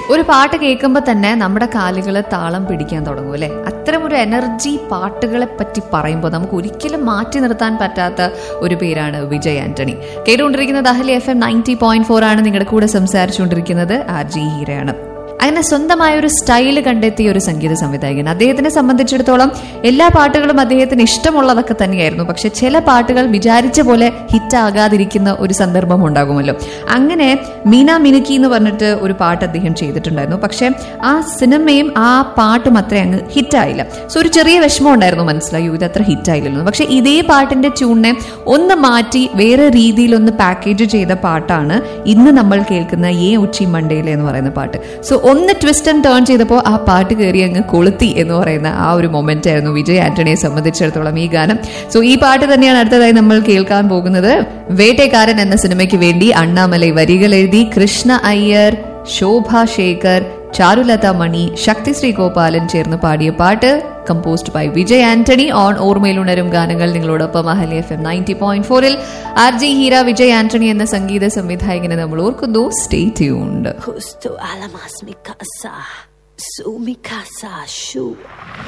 ഒരു പാട്ട് കേൾക്കുമ്പോൾ തന്നെ നമ്മുടെ കാലുകൾ താളം പിടിക്കാൻ തുടങ്ങും അല്ലെ അത്തരം ഒരു എനർജി പാട്ടുകളെ പറ്റി പറയുമ്പോൾ നമുക്ക് ഒരിക്കലും മാറ്റി നിർത്താൻ പറ്റാത്ത ഒരു പേരാണ് വിജയ് ആന്റണി കേട്ടുകൊണ്ടിരിക്കുന്നത് Ahali F M ninety point four ആണ് നിങ്ങളുടെ കൂടെ സംസാരിച്ചുകൊണ്ടിരിക്കുന്നത് ആർ ജി ഹീരയാണ് അങ്ങനെ സ്വന്തമായ ഒരു സ്റ്റൈല് കണ്ടെത്തിയ ഒരു സംഗീത സംവിധായകൻ അദ്ദേഹത്തിനെ സംബന്ധിച്ചിടത്തോളം എല്ലാ പാട്ടുകളും അദ്ദേഹത്തിന് ഇഷ്ടമുള്ളതൊക്കെ തന്നെയായിരുന്നു പക്ഷെ ചില പാട്ടുകൾ വിചാരിച്ച പോലെ ഹിറ്റ് ആകാതിരിക്കുന്ന ഒരു സന്ദർഭം ഉണ്ടാകുമല്ലോ അങ്ങനെ മീന മിനുക്കി എന്ന് പറഞ്ഞിട്ട് ഒരു പാട്ട് അദ്ദേഹം ചെയ്തിട്ടുണ്ടായിരുന്നു പക്ഷെ ആ സിനിമയും ആ പാട്ടും അത്ര അങ്ങ് ഹിറ്റായില്ല സോ ഒരു ചെറിയ വിഷമം ഉണ്ടായിരുന്നു മനസ്സിലായി ഇത് അത്ര ഹിറ്റായില്ലല്ലോ പക്ഷെ ഇതേ പാട്ടിന്റെ ട്യൂണിനെ ഒന്ന് മാറ്റി വേറെ രീതിയിൽ ഒന്ന് പാക്കേജ് ചെയ്ത പാട്ടാണ് ഇന്ന് നമ്മൾ കേൾക്കുന്ന ഏ ഉച്ചി മണ്ടയിലെ എന്ന് പറയുന്ന പാട്ട് സോ ഒന്ന് ട്വിസ്റ്റ് ആൻഡ് ടേൺ ചെയ്തപ്പോൾ ആ പാട്ട് കയറി അങ്ങ് കൊളുത്തി എന്ന് പറയുന്ന ആ ഒരു മൊമെന്റ് ആയിരുന്നു വിജയ് ആന്റണിയെ സംബന്ധിച്ചിടത്തോളം ഈ ഗാനം സോ ഈ പാട്ട് തന്നെയാണ് അടുത്തതായി നമ്മൾ കേൾക്കാൻ പോകുന്നത് വേട്ടക്കാരൻ എന്ന സിനിമയ്ക്ക് വേണ്ടി അണ്ണാമലൈ വരികൾ എഴുതി കൃഷ്ണ അയ്യർ ശോഭ ശേഖർ ചാരുലത മണി ശക്തി ശ്രീ ഗോപാലൻ ചേർന്ന് പാടിയ പാട്ട് composed by Vijay Antony on ഓർമ്മയിലുണരും ഗാനങ്ങൾ നിങ്ങളോടൊപ്പം Ahali F M ninety point ഫോറിൽ ആർ ജി ഹീര വിജയ് ആന്റണി എന്ന സംഗീത സംവിധായകനെ നമ്മൾ ഓർക്കുന്നു stay tuned Justo alamas mi casa, su mi casa, shu.